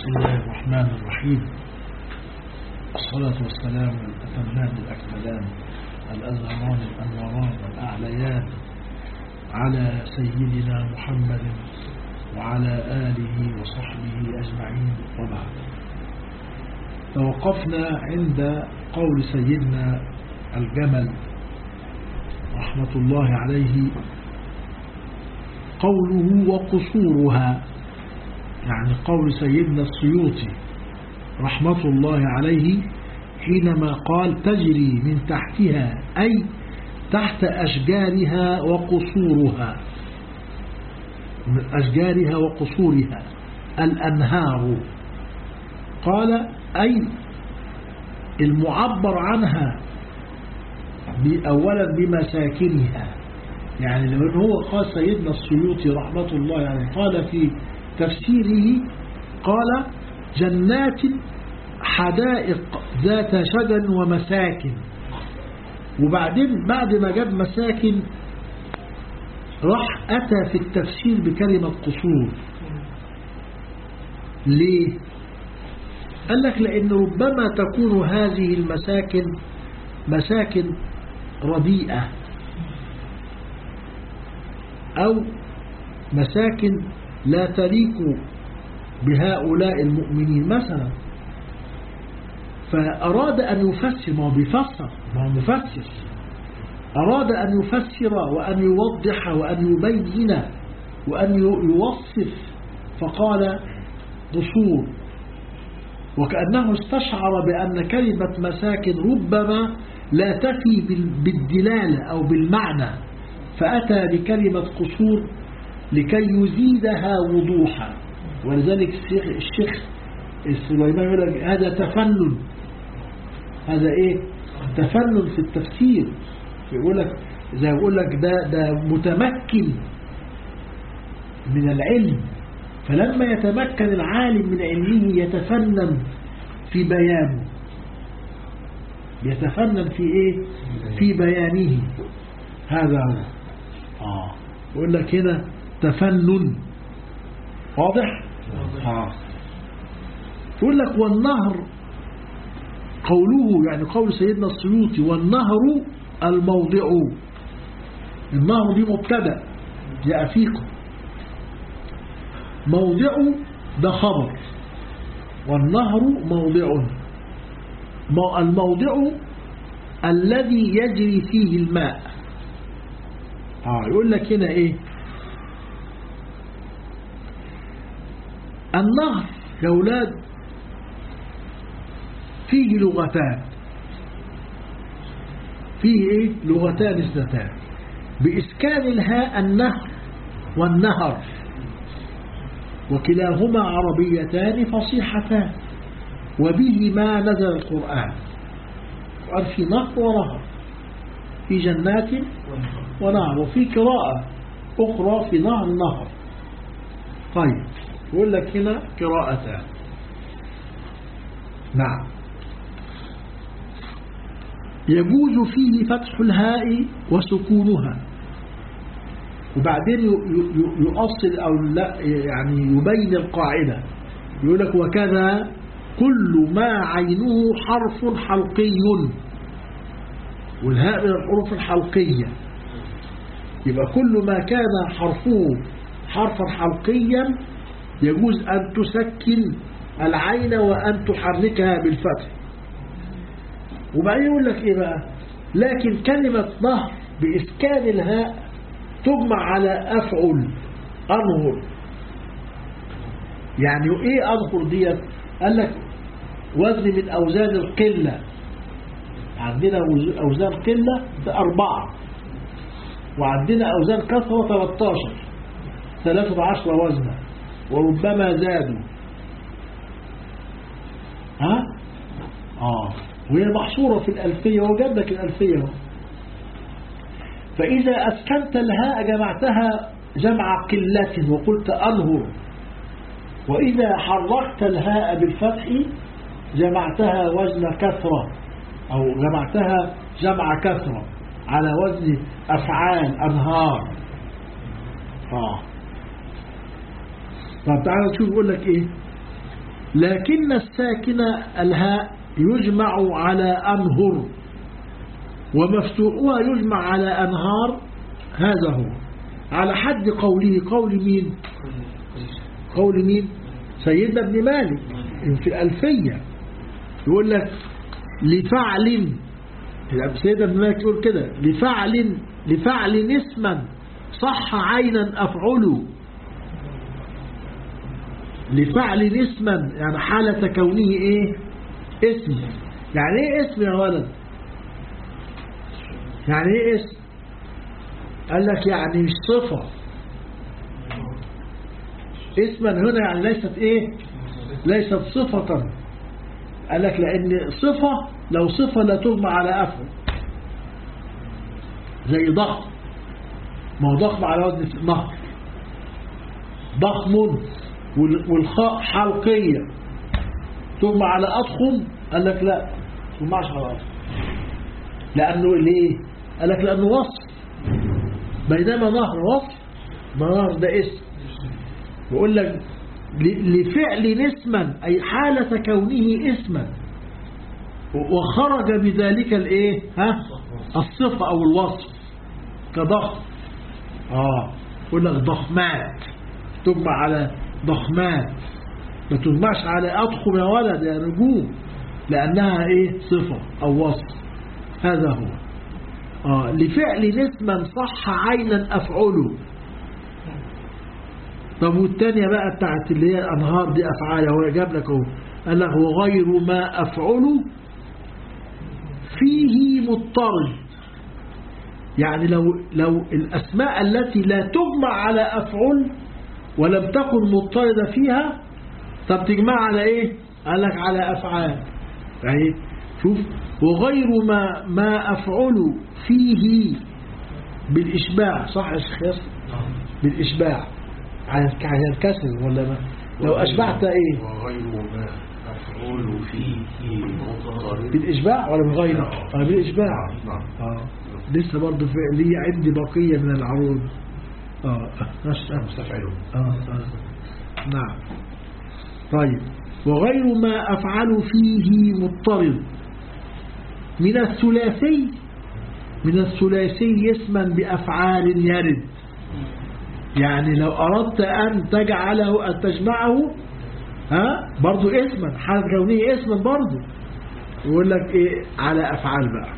الله الرحمن الرحيم الصلاة والسلام الأتمان الأكملان الأزهران الأنوران الأعليان على سيدنا محمد وعلى آله وصحبه أجمعين وبعد توقفنا عند قول سيدنا الجمل رحمة الله عليه قوله وقصورها يعني قول سيدنا السيوطي رحمة الله عليه حينما قال تجري من تحتها أي تحت أشجارها وقصورها من أشجارها وقصورها الأنهار قال أي المعبر عنها أولا بمساكنها يعني لو هو قال سيدنا السيوطي رحمة الله عليه قال في تفسيره قال جنات حدائق ذات شجر ومساكن وبعدين بعد ما جاب مساكن راح أتى في التفسير بكلمة قصور ليه قال لك لأن ربما تكون هذه المساكن مساكن رديئة أو مساكن لا تليق بهؤلاء المؤمنين مثلا فأراد أن يفسر ما هو بيفسر ما هو مفسر أراد أن يفسر وأن يوضح وأن يبين وأن يوصف فقال قصور وكأنه استشعر بأن كلمة مساكن ربما لا تفي بالدلالة أو بالمعنى فأتى بكلمة قصور لكي يزيدها وضوحا ولذلك الشيخ, الشيخ السليمان يقول لك هذا تفنن هذا ايه تفنن في التفسير يقول لك زي يقول لك ده ده متمكن من العلم فلما يتمكن العالم من علمه يتفنن في بيانه يتفنن في ايه في بيانه هذا هو اه يقول لك هنا تفنن واضح اه يقول لك والنهر قوله يعني قول سيدنا السيوطي والنهر الموضع النهر دي مبتدا جاء فيكم موضع ده خبر والنهر موضع الموضع الذي يجري فيه الماء آه يقول لك هنا ايه النهر يا أولاد فيه لغتان فيه ايه لغتان اثنتان بإسكان الهاء النهر والنهر وكلاهما عربيتان فصيحتان وبهما نزل القرآن قال في نهر ونهر في جنات ونهر وفي قراءة أخرى في نهر نهر طيب يقول لك هنا قراءتان نعم يجوز فيه فتح الهاء وسكونها وبعدين يؤصل أو لا يعني يبين القاعدة يقول لك وكذا كل ما عينه حرف حلقي والهاء من الحروف الحلقية يبقى كل ما كان حرفه حرفا حلقيا يجوز أن تسكن العين وأن تحركها بالفتح وبعدين يقول لك إيه بقى لكن كلمة نهر بإسكان الهاء تجمع على أفعل أنهر يعني إيه أنهر ديت قال لك وزن من أوزان القلة عندنا أوزان قلة أربعة وعندنا أوزان كثرة 13 13 وزنا وربما زادوا ها آه وهي محصورة في الألفية وجدك الألفية فإذا أسكنت الهاء جمعتها جمع قلة وقلت أنهر وإذا حركت الهاء بالفتح جمعتها وزن كثرة أو جمعتها جمع كثرة على وزن أفعال أنهار آه طب تعالى نشوف يقول لك إيه لكن الساكن الهاء يجمع على أنهر ومفتوحها يجمع على أنهار هذا هو على حد قوله قول مين قول مين سيدنا ابن مالك في الألفية يقول لك لفعل سيدنا ابن مالك يقول كده لفعل لفعل اسما صح عينا أفعل لفعل اسما يعني حالة كونه ايه اسم يعني ايه اسم يا ولد يعني ايه اسم قال لك يعني مش صفة اسما هنا يعني ليست ايه ليست صفة قال لك لان صفة لو صفة لا تجمع على افعل زي ضخم ما هو ضخم على وزن نهر ضخم والخاء حلقية تجمع على أضخم قال لك لا تجمعش على أضخم لأنه ليه قال لك لأنه وصف بينما نهر وصف نهر ده اسم يقول لك لفعل اسما أي حالة كونه اسما وخرج بذلك الايه ها الصفة أو الوصف كضخم اه يقول لك ضخمات تجمع على ضخمات ما تجمعش على أضخم يا ولد يا نجوم لأنها إيه صفة أو وصف هذا هو آه لفعل اسما صح عينا أفعله طب والتانية بقى بتاعت اللي هي الأنهار دي أفعال هو جاب لك اهو قال لك وغير ما أفعله فيه مضطرد يعني لو لو الأسماء التي لا تجمع على أفعل ولم تكن مضطردة فيها طب تجمع على ايه قال لك على افعال يعني شوف وغير ما ما افعل فيه بالاشباع صح يا شيخ ياسر بالاشباع على الكسر ولا ما لو اشبعت ايه وغير ما أفعل فيه مضطرب بالاشباع ولا بغير اه بالاشباع نعم اه لسه برضه في- لي عندي بقيه من العروض اه مستفعل آه آه. نعم طيب وغير ما أفعل فيه مضطرد من الثلاثي من الثلاثي اسما بأفعال يرد يعني لو أردت أن تجعله أن تجمعه ها برضو اسما حالة كونية اسما برضو يقول لك إيه على أفعال بقى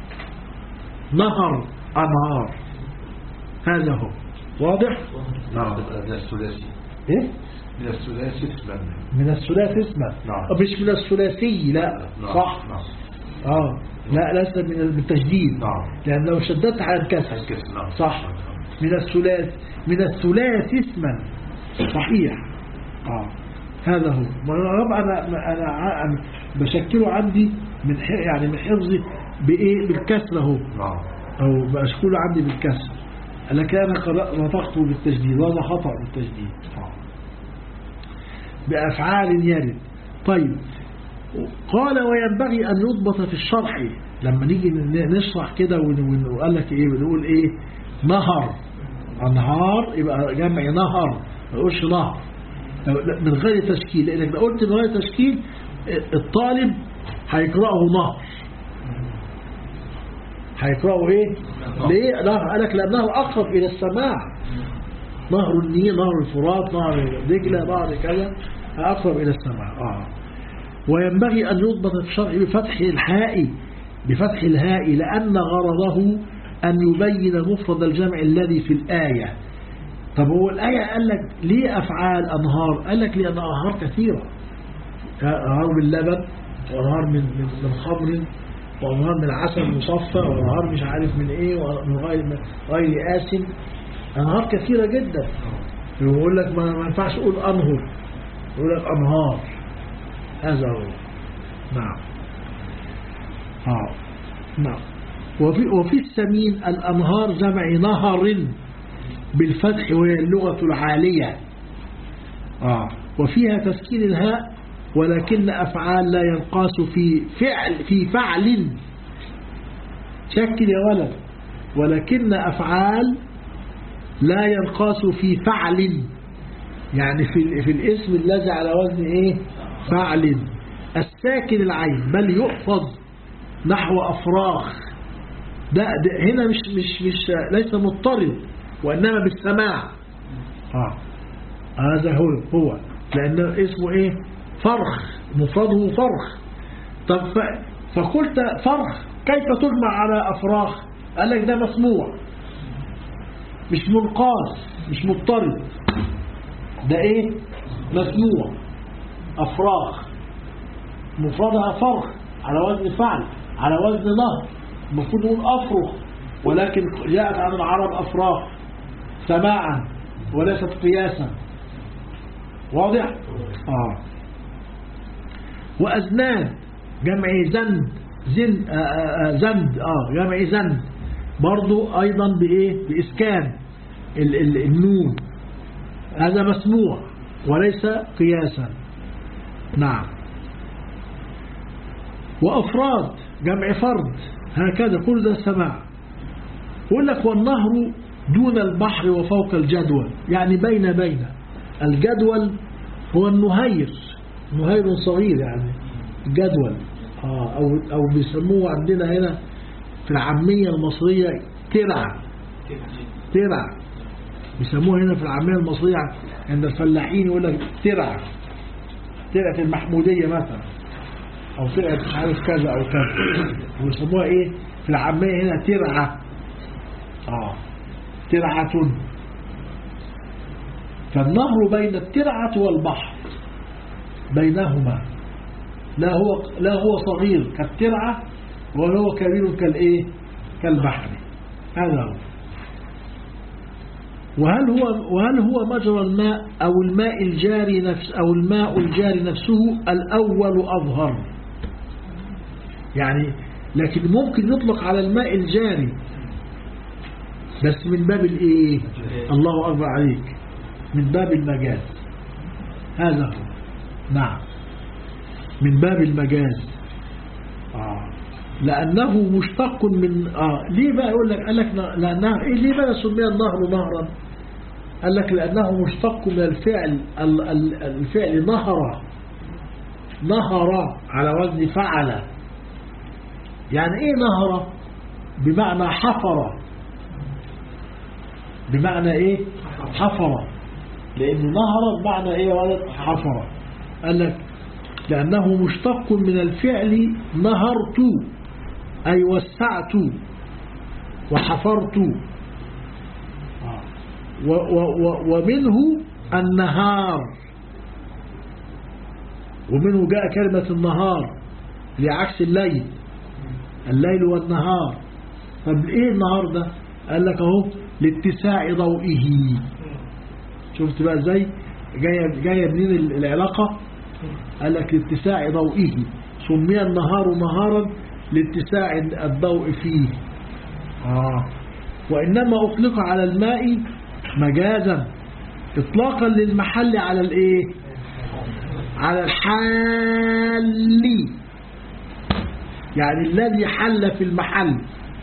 نهر أنهار هذا هو واضح نعم من الثلاثي إيه من الثلاثي اسما من الثلاثي اسمه نعم. آه، مش من الثلاثي لا نعم. صح نعم اه لا ليس من بالتشديد نعم. لأن لو شددت على الكسر الكسر نعم صح من الثلاث من الثلاث اسما صحيح اه هذا هو ما أنا رب انا انا ع- أنا بشكله عندي من ح- يعني من حفظي بايه بالكسر اهو نعم او بشكله عندي بالكسر لكن انا قرأ- نطقته بالتشديد وهذا خطأ بالتشديد بأفعال يرد طيب قال وينبغي أن يضبط في الشرح لما نيجي ن- نشرح كده ون- ون- وقال لك إيه بنقول إيه نهر أنهار يبقى جمع نهر ما نقولش نهر لو- لا، من غير تشكيل لأنك لو قلت من غير تشكيل الطالب هيقرأه نهر هيقرأه إيه ليه نهر قال لك لأنه أقرب إلى السماع نهر النيل نهر الفرات نهر دجلة نهر كذا أقرب إلى السماء آه. وينبغي أن يضبط في الشرع بفتح الحاء بفتح الهاء لأن غرضه أن يبين مفرد الجمع الذي في الآية طب هو الآية قال لك ليه أفعال أنهار قال لك لأن أنهار كثيرة أنهار من لبن وأنهار من, من, من خمر وأنهار من عسل مصفى وأنهار مش عارف من إيه ومن غير من غير آسن أنهار كثيرة جدا يقول لك ما ما ينفعش أقول أنهر يقول لك أنهار هذا هو نعم آه. نعم وفي, وفي السمين الأنهار جمع نهر بالفتح وهي اللغة العالية آه. وفيها تسكين الهاء ولكن أفعال لا ينقاس في فعل في فعل شكل يا ولد ولكن أفعال لا ينقاس في فعل يعني في, في الاسم الذي على وزن ايه فعل الساكن العين بل يؤخذ نحو أفراخ ده, ده هنا مش مش مش ليس مضطرب وإنما بالسماع آه. هذا هو هو لأنه اسمه إيه فرخ مفرده فرخ طب ف... فقلت فرخ كيف تجمع على أفراخ قال لك ده مسموع مش منقاص مش مضطرب ده ايه مسموع افراخ مفردها فرخ على وزن فعل على وزن نهر المفروض نقول افرخ ولكن جاءت عن العرب افراخ سماعا وليست قياسا واضح اه وازناد جمع زند زن آه آه آه زند اه جمع زند برضو ايضا بايه باسكان ال ال النون هذا مسموع وليس قياسا نعم وأفراد جمع فرد هكذا كل ده سماع يقول لك والنهر دون البحر وفوق الجدول يعني بين بين الجدول هو النهير نهير صغير يعني جدول آه أو, أو بيسموه عندنا هنا في العامية المصرية ترع ترع بيسموها هنا في العامية المصرية عند الفلاحين يقول لك ترع ترعة المحمودية مثلا أو ترعة مش عارف كذا أو كذا ويسموها إيه في العامية هنا ترعة آه ترعة فالنهر بين الترعة والبحر بينهما لا هو لا هو صغير كالترعة ولا هو كبير كالإيه كالبحر هذا هو وهل هو وهل هو مجرى الماء أو الماء الجاري نفس أو الماء الجاري نفسه الأول أظهر يعني لكن ممكن يطلق على الماء الجاري بس من باب الايه الله أكبر عليك من باب المجاز هذا هو نعم من باب المجاز آه. لأنه مشتق من آه ليه بقى يقول لك قال لك لأنها إيه ليه بقى سمي النهر نهرا قال لك لأنه مشتق من الفعل الفعل نهر نهر على وزن فعل يعني ايه نهر بمعنى حفر بمعنى ايه حفر لأن نهر بمعنى ايه ولد حفر قال لك لأنه مشتق من الفعل نهرت أي وسعت وحفرت و و و ومنه النهار ومنه جاء كلمة النهار لعكس الليل الليل والنهار طب ايه النهار ده قال لك اهو لاتساع ضوئه شفت بقى ازاي جايه جايه منين العلاقه قال لك لاتساع ضوئه سمي النهار نهارا لاتساع الضوء فيه آه. وإنما أطلق على الماء مجازا إطلاقا للمحل على الإيه على الحال يعني الذي حل في المحل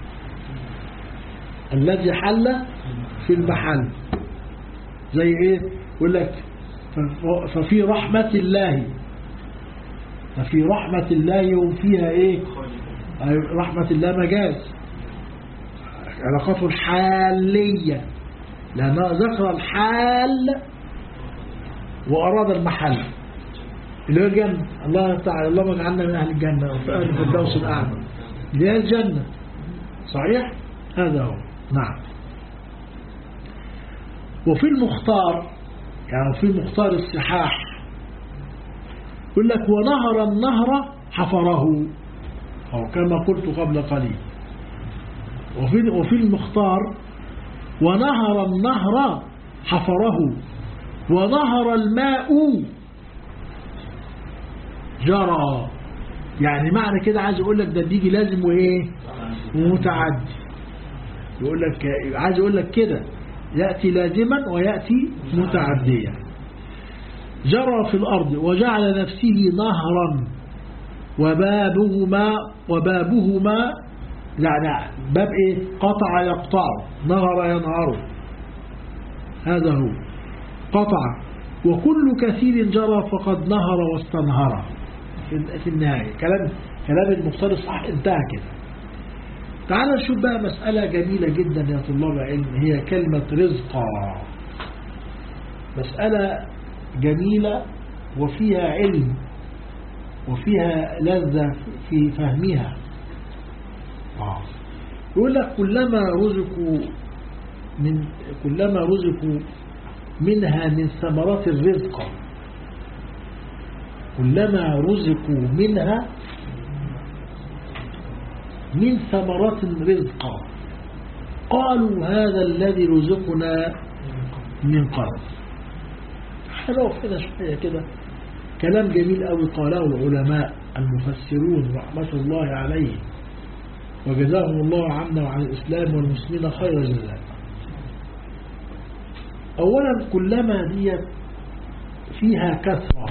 الذي حل في المحل زي ايه يقول لك ففي رحمة الله ففي رحمة الله وفيها ايه رحمة الله مجاز علاقته الحالية لأنه ذكر الحال وأراد المحل اللي هو الجنة الله تعالى اللهم اجعلنا من أهل الجنة وفي أهل الفردوس الأعلى اللي هي الجنة صحيح هذا هو نعم وفي المختار يعني في مختار السحاح يقول لك ونهر النهر حفره أو كما قلت قبل قليل وفي, وفي المختار ونهر النهر حفره ونهر الماء جرى يعني معنى كده عايز يقول لك ده بيجي لازم وايه ومتعدي يقول لك عايز يقول لك كده يأتي لازما ويأتي متعديا جرى في الأرض وجعل نفسه نهرا وبابهما وبابهما يعني باب ايه قطع يقطع نهر ينهر هذا هو قطع وكل كثير جرى فقد نهر واستنهر في في النهاية كلام كلام المختار الصح انتهى كده تعال نشوف بقى مسألة جميلة جدا يا طلاب العلم هي كلمة رزقا مسألة جميلة وفيها علم وفيها لذة في فهمها آه. يقول لك كلما رزقوا من كلما رزقوا منها من ثمرات الرزق كلما رزقوا منها من ثمرات رزقا قالوا هذا الذي رزقنا من قبل هنقف كده شوية كده كلام جميل قوي قاله العلماء المفسرون رحمة الله عليهم وجزاهم الله عنا وعن الإسلام والمسلمين خير جزاء أولا كلما دي فيها كثرة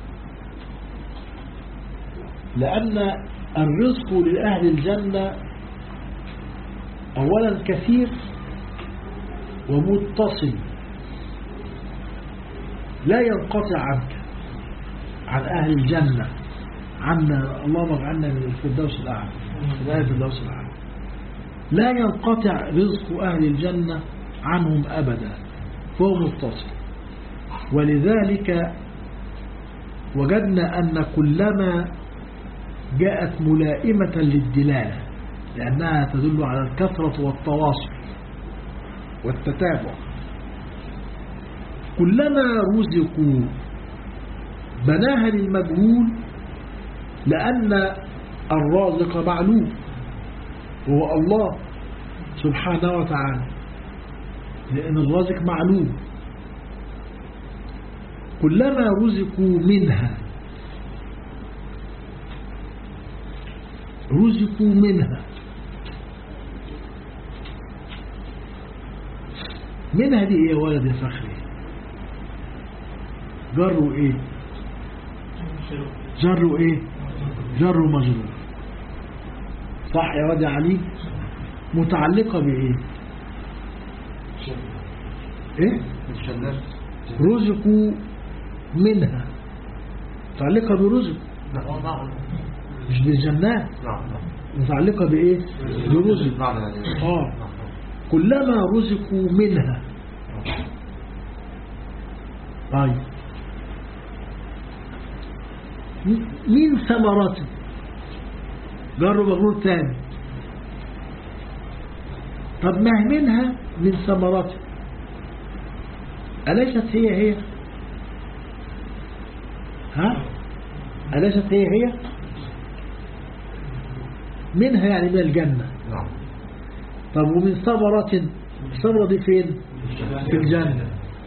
لأن الرزق لأهل الجنة أولا كثير ومتصل لا ينقطع عنك عن أهل الجنة عنا اللهم اجعلنا من الفردوس الأعلى من أهل الفردوس الأعلى لا ينقطع رزق أهل الجنة عنهم أبدا فهو متصل ولذلك وجدنا أن كلما جاءت ملائمة للدلالة لأنها تدل على الكثرة والتواصل والتتابع كلما رزقوا بناها للمجهول لأن الرازق معلوم هو الله سبحانه وتعالى لأن الرازق معلوم كلما رزقوا منها رزقوا منها منها دي ايه يا ولد يا فخري جروا ايه جروا ايه جروا مجرور صح يا واد يا علي متعلقة بايه ايه الجنات رزقوا منها متعلقة برزق مش بالجنات نعم متعلقة بايه برزق نعم يعني اه كلما رزقوا منها طيب م- من ثمرته جرب مجرور تاني طب ما هي منها من ثمرته أليست هي هي ها أليست هي هي منها يعني من الجنة نعم طب ومن ثمرة الثمرة دي فين في الجنة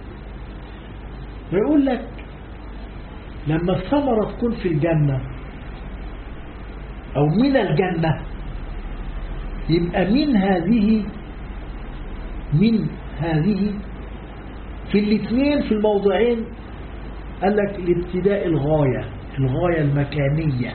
فيقول لك لما الثمرة تكون في الجنة أو من الجنة يبقى من هذه من هذه في الاثنين في الموضعين قال لك لابتداء الغاية الغاية المكانية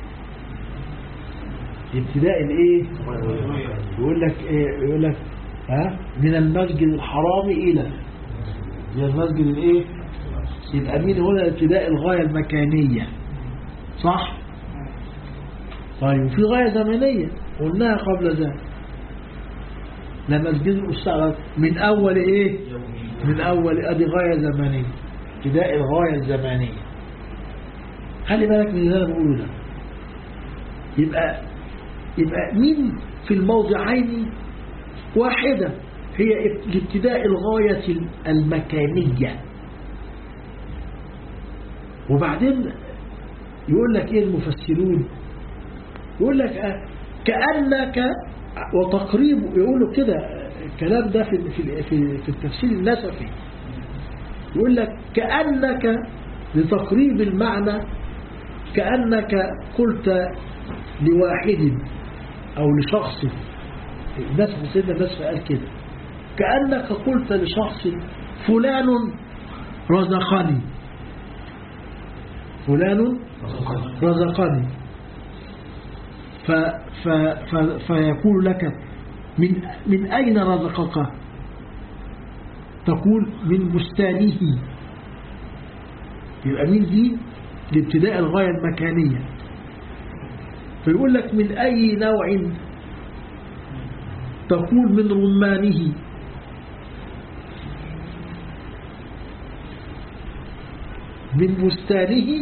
ابتداء الايه يقول لك ايه يقول لك ها من المسجد الحرام الى من المسجد الايه يبقى مين هنا ابتداء الغاية المكانية صح طيب وفي غاية زمنية قلناها قبل ذلك لما مسجد المستعرض من اول ايه من اول ادي غاية زمنية ابتداء الغاية الزمنية خلي بالك من اللي انا بقوله ده يبقى يبقى مين في الموضعين واحدة هي لابتداء الغاية المكانية وبعدين يقول لك ايه المفسرون يقول لك آه، كأنك وتقريب يقولوا كده الكلام ده في في في, في التفسير النسفي يقول لك كأنك لتقريب المعنى كأنك قلت لواحد أو لشخص الناس سيدنا الناس قال كده كأنك قلت لشخص فلان رزقني فلان رزقني ف ف ف فيقول لك من من أين رزقك تقول من بستانه يبقى من دي لابتداء الغاية المكانية فيقول لك من أي نوع تقول من رمانه من بستانه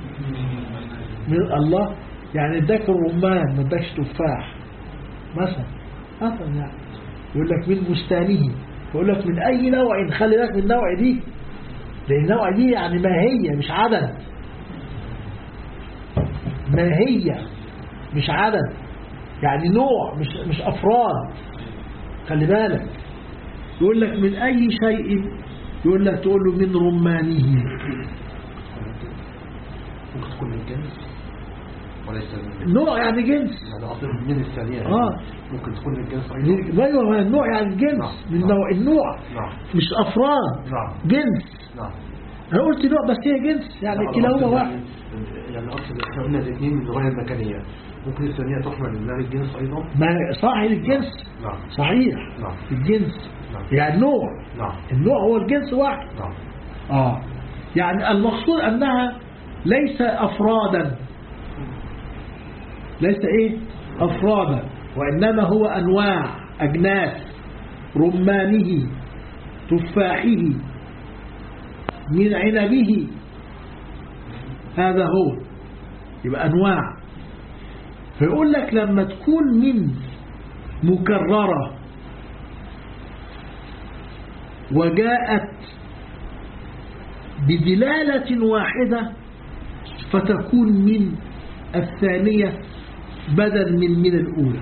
من الله يعني اداك الرمان ما اداكش تفاح مثلا مثلا يعني يقول لك من بستانه يقول لك من اي نوع خلي بالك من النوع دي لان النوع دي يعني ما هي مش عدد ما هي مش عدد يعني نوع مش مش افراد خلي بالك يقول لك من اي شيء يقول لك تقول له من رمانه ممكن تكون من جنس وليس من نوع يعني جنس يعني أصلا من الثانية آه. ممكن تكون من جنس أيضا ايوه هو النوع يعني الجنس نعم. من نوع النوع نعم مش افراد نعم جنس نعم انا قلت نوع بس هي جنس يعني لا، كلاهما أقصد واحد يعني- يعني أقصد إحنا قلنا الاثنين من الغاية المكانية ممكن الثانية تحمل من باب الجنس أيضا ما صحيح الجنس نعم صحيح نعم الجنس نعم يعني نوع نعم النوع هو الجنس واحد نعم اه يعني المقصود انها ليس افرادا ليس ايه افرادا وانما هو انواع اجناس رمانه تفاحه من عنبه هذا هو يبقى انواع فيقول لك لما تكون من مكرره وجاءت بدلالة واحدة فتكون من الثانية بدل من من الأولى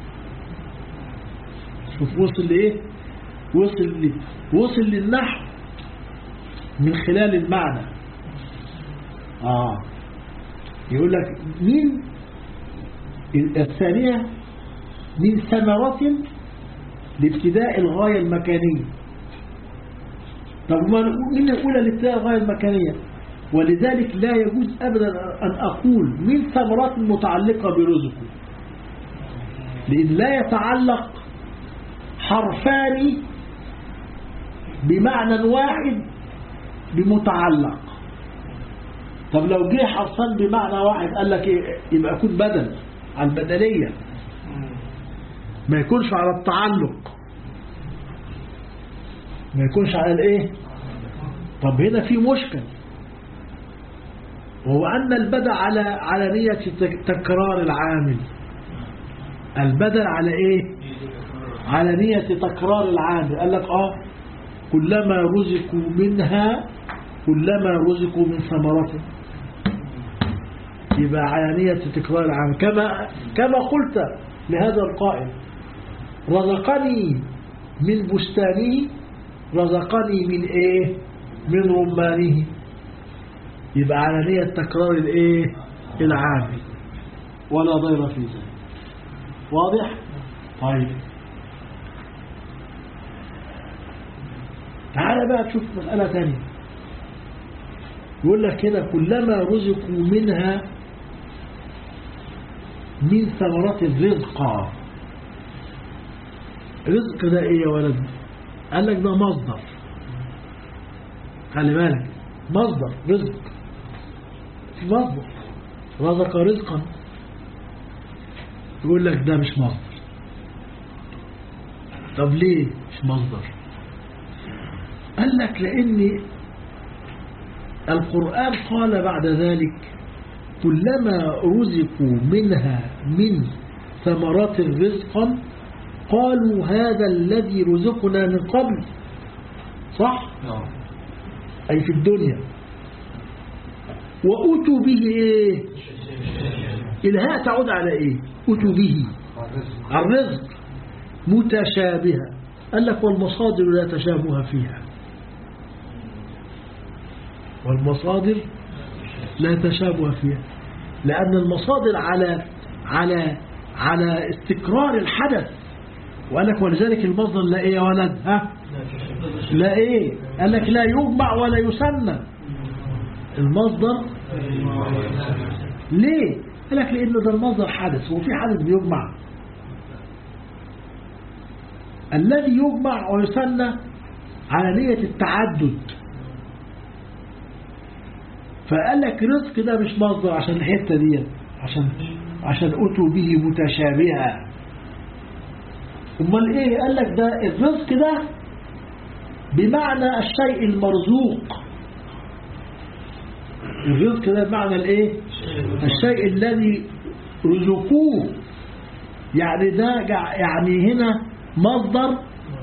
شوف وصل لإيه وصل لي وصل للنحو من خلال المعنى آه يقول لك من الثانية من ثمرة لابتداء الغاية المكانية طب ما من الأولى لابتداء الغاية المكانية ولذلك لا يجوز أبدا أن أقول من ثمرات متعلقة برزقه لأن لا يتعلق حرفان بمعنى واحد بمتعلق طب لو جه حرفان بمعنى واحد قال لك إيه يبقى يكون بدل على البدلية ما يكونش على التعلق ما يكونش على الايه طب هنا في مشكل وهو أن البدل على على نية تك- تكرار العامل البدل على ايه على نية تكرار العامل قال لك اه كلما رزقوا منها كلما رزقوا من ثمرة يبقى على نية تكرار العامل كما كما قلت لهذا القائل رزقني من بستانه رزقني من ايه من رمانه يبقى على نية تكرار الايه العامل ولا ضير في ذلك واضح طيب تعال بقى تشوف مسألة تانية يقول لك هنا كلما رزقوا منها من ثمرات الرزق رزق ده ايه يا ولد قال لك ده مصدر خلي بالك مصدر رزق في مصدر رزق رزقا يقول لك ده مش مصدر طب ليه مش مصدر قال لك لأن القرآن قال بعد ذلك كلما رزقوا منها من ثمرات رزقا قالوا هذا الذي رزقنا من قبل صح نعم أي في الدنيا وأتوا به إيه الهاء تعود على إيه أتوا به الرزق على الرزق متشابهة قال لك والمصادر لا تشابه فيها والمصادر لا تشابه فيها لأن المصادر على على على استقرار الحدث وقال لك ولذلك المصدر لا ايه يا ولد ها لا ايه قال لك لا يجمع ولا يسمى المصدر ليه قال لك لانه ده المصدر حدث وفي حدث بيجمع الذي يجمع ويسمى على نية التعدد فقال لك رزق ده مش مصدر عشان الحتة دي عشان عشان أتوا به متشابها امال ايه قال لك ده الرزق ده بمعنى الشيء المرزوق الرزق ده بمعنى الايه الشيء الذي رزقوه يعني ده جع- يعني هنا مصدر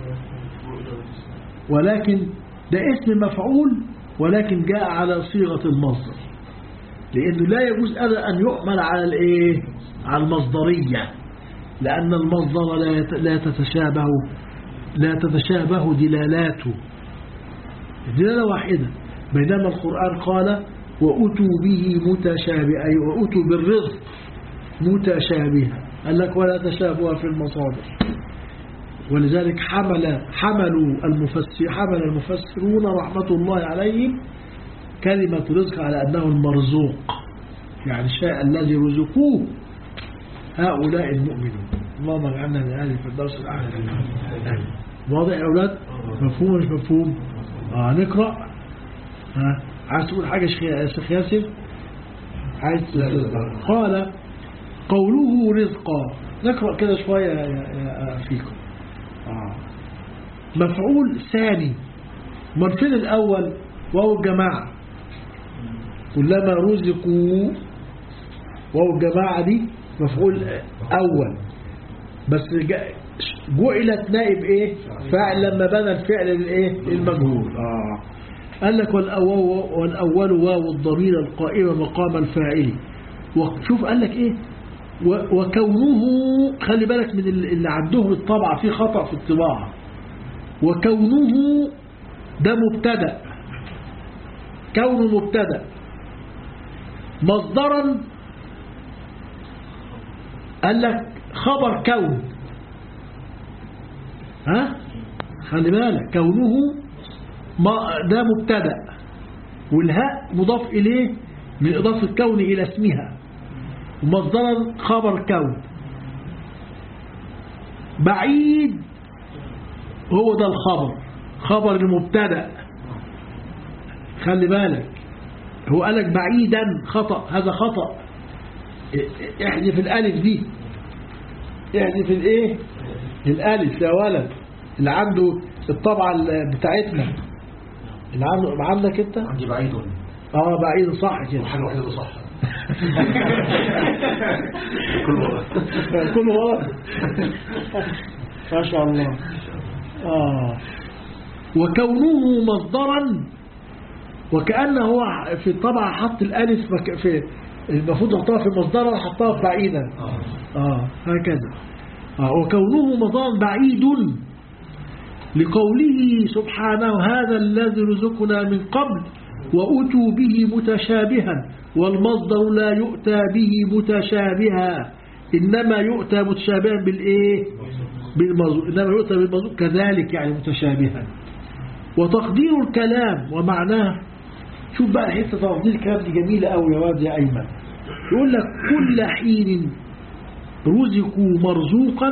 ولكن ده اسم مفعول ولكن جاء على صيغة المصدر لأنه لا يجوز أبدا أن يؤمل على الإيه على المصدرية لأن المصدر لا يت- لا تتشابه لا تتشابه دلالاته دلالة واحدة بينما القرآن قال وأتوا به متشابه أي وأتوا بالرزق متشابها قال لك ولا تشابه في المصادر ولذلك حمل حملوا المفسر حمل المفسرون رحمة الله عليهم كلمة رزق على أنه المرزوق يعني الشيء الذي رزقوه هؤلاء المؤمنون اللهم اجعلنا من أهل في الدرس الأعلى آمين. واضح يا أولاد مفهوم مش مفهوم آه نقرأ ها عايز تقول حاجة شيخ- يا شيخ ياسر عايز قال قوله رزقا نقرأ كده شوية يا, يا, يا فيكم آه. مفعول ثاني مرفين الأول وهو الجماعة كلما رزقوا وهو الجماعة دي مفعول أول بس جا- جعلت نائب ايه فاعل لما بنى الفعل الايه المجهول اه قال لك والأول, والأول واو الضمير القائمة مقام الفاعل وشوف قال لك ايه و- وكونه خلي بالك من ال- اللي عندهم الطبعة في خطأ في الطباعة وكونه ده مبتدا كونه مبتدا مصدرا قال لك خبر كون ها خلي بالك كونه ما ده مبتدا والهاء مضاف إليه من إضافة كون إلى اسمها ومصدرا خبر كون بعيد هو ده الخبر خبر المبتدا خلي بالك هو قالك بعيدا خطأ هذا خطأ احذف الالف دي احذف الايه الالف يا ولد اللي عنده الطبعة بتاعتنا اللي عنده عندك انت عندي بعيد اه بعيد صح كده الحاجة الوحيدة اللي صح كل مرة كله غلط ما شاء الله آه وكونه مصدرا وكأنه هو في الطبعة حط الألف مك- في المفروض يحطها في مصدرا حطها في بعيدا آه. آه هكذا آه وكونه مصدرا بعيد لقوله سبحانه هذا الذي رزقنا من قبل وأتوا به متشابها والمصدر لا يؤتى به متشابها إنما يؤتى متشابها بالإيه بالموضوع إنما يؤتى بالموضوع كذلك يعني متشابها وتقدير الكلام ومعناه شوف بقى حتة تقدير الكلام دي جميلة أوي يا واد يا أيمن يقول لك كل حين رزقوا مرزوقا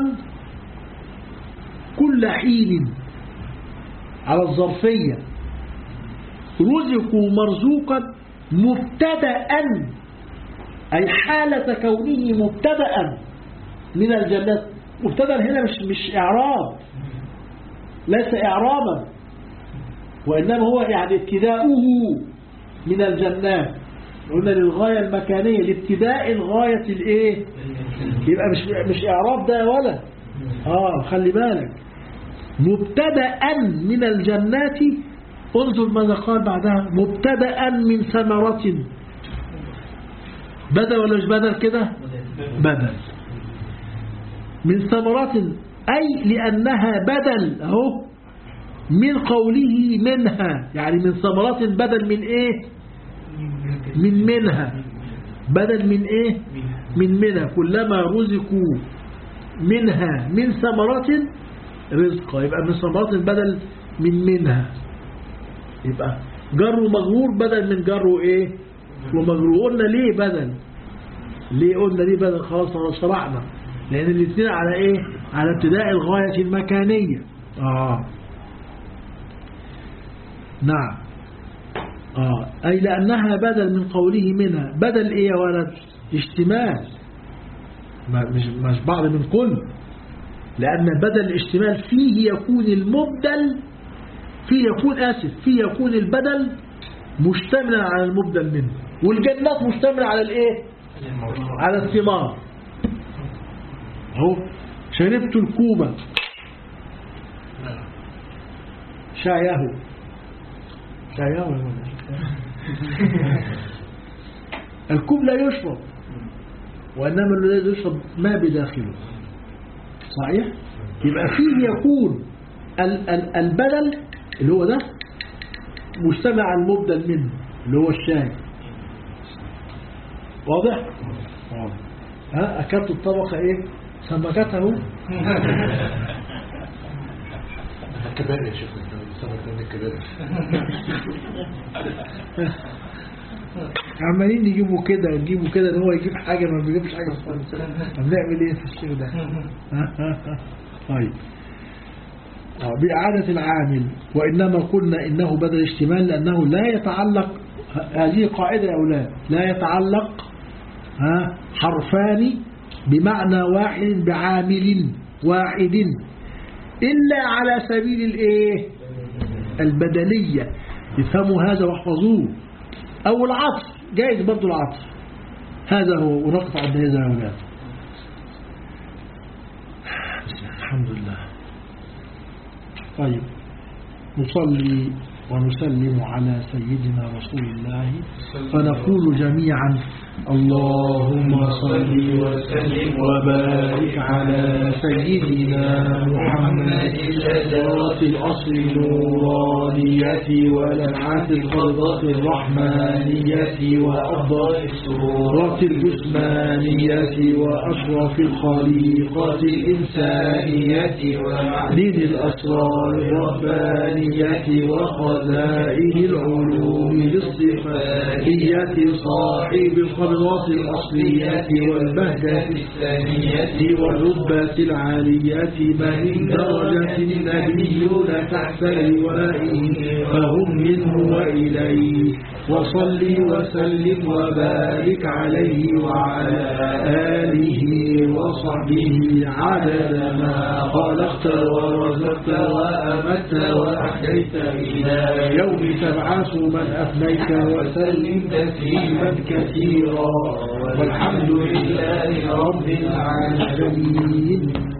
كل حين على الظرفية رزقوا مرزوقا مبتدأ أي حالة كونه مبتدأ من الجنات مبتدأ هنا مش مش إعراب ليس إعرابا وإنما هو يعني ابتداؤه من الجنات قلنا للغاية المكانية لابتداء الغاية الايه يبقى مش مش إعراب ده ولا آه خلي بالك مبتدأ من الجنات انظر ماذا قال بعدها مبتدأ من ثمرة بدل ولا مش بدل كده بدل من ثمرات أي لأنها بدل أهو من قوله منها يعني من ثمرات بدل من إيه من منها بدل من إيه من منها كلما رزقوا منها من ثمرات رزقا يبقى من ثمرات بدل من منها يبقى جر ومجرور بدل من جر وايه ومجرور قلنا ليه بدل ليه قلنا ليه بدل خلاص خلاص شرحنا لان الاثنين على ايه على ابتداء الغاية المكانية اه نعم آه أي لأنها بدل من قوله منها بدل إيه يا ولد اشتمال ما- مش, مش بعض من كل لأن بدل الاشتمال فيه يكون المبدل فيه يكون آسف فيه يكون البدل مشتملا على المبدل منه والجنات مشتملة على الإيه على الثمار اهو شربت الكوبة شايه شايه ولا ولا؟ الكوب لا يشرب وإنما الذي يشرب ما بداخله صحيح يبقى فيه يكون ال- ال- البدل اللي هو ده مجتمع المبدل منه اللي هو الشاي واضح واضح ها أكلت الطبقة إيه سمكته الكبائر يا شيخ سمك من الكبائر عمالين يجيبوا كده يجيبوا كده ان هو يجيب حاجة ما بيجيبش حاجة خالص طب نعمل ايه في الشيء ده طيب آه، بإعادة العامل وإنما قلنا إنه بدل اشتمال لأنه لا يتعلق ه- هذه قاعدة يا أولاد لا يتعلق ها حرفان بمعنى واحد بعامل واحد إلا على سبيل الإيه البدلية افهموا هذا واحفظوه أو العطف جائز برضو العطف هذا هو ونقف عند هذا يا أولاد بسم الله، الحمد لله طيب نصلي ونسلم على سيدنا رسول الله فنقول جميعا اللهم صل وسلم وبارك على سيدنا محمد شجرة الأصل النورانية ولمعة الخلطة الرحمانية وأفضل السرورات الجسمانية وأشرف الخليقة الإنسانية ومعدن الأسرار الربانية وخزائن العلوم الاصطفائية صاحب الخبرات الأصلية والبهجة الثانية والرتبة العالية من درجة النبيون تحت لوائه فهم منه وإليه وصل وسلم وبارك عليه وعلى آله وصحبه عدد ما خلقت ورزقت وأمت وأحييت إلى يوم تبعث من أفنيت وسلم تسليما كثيرا والحمد لله رب العالمين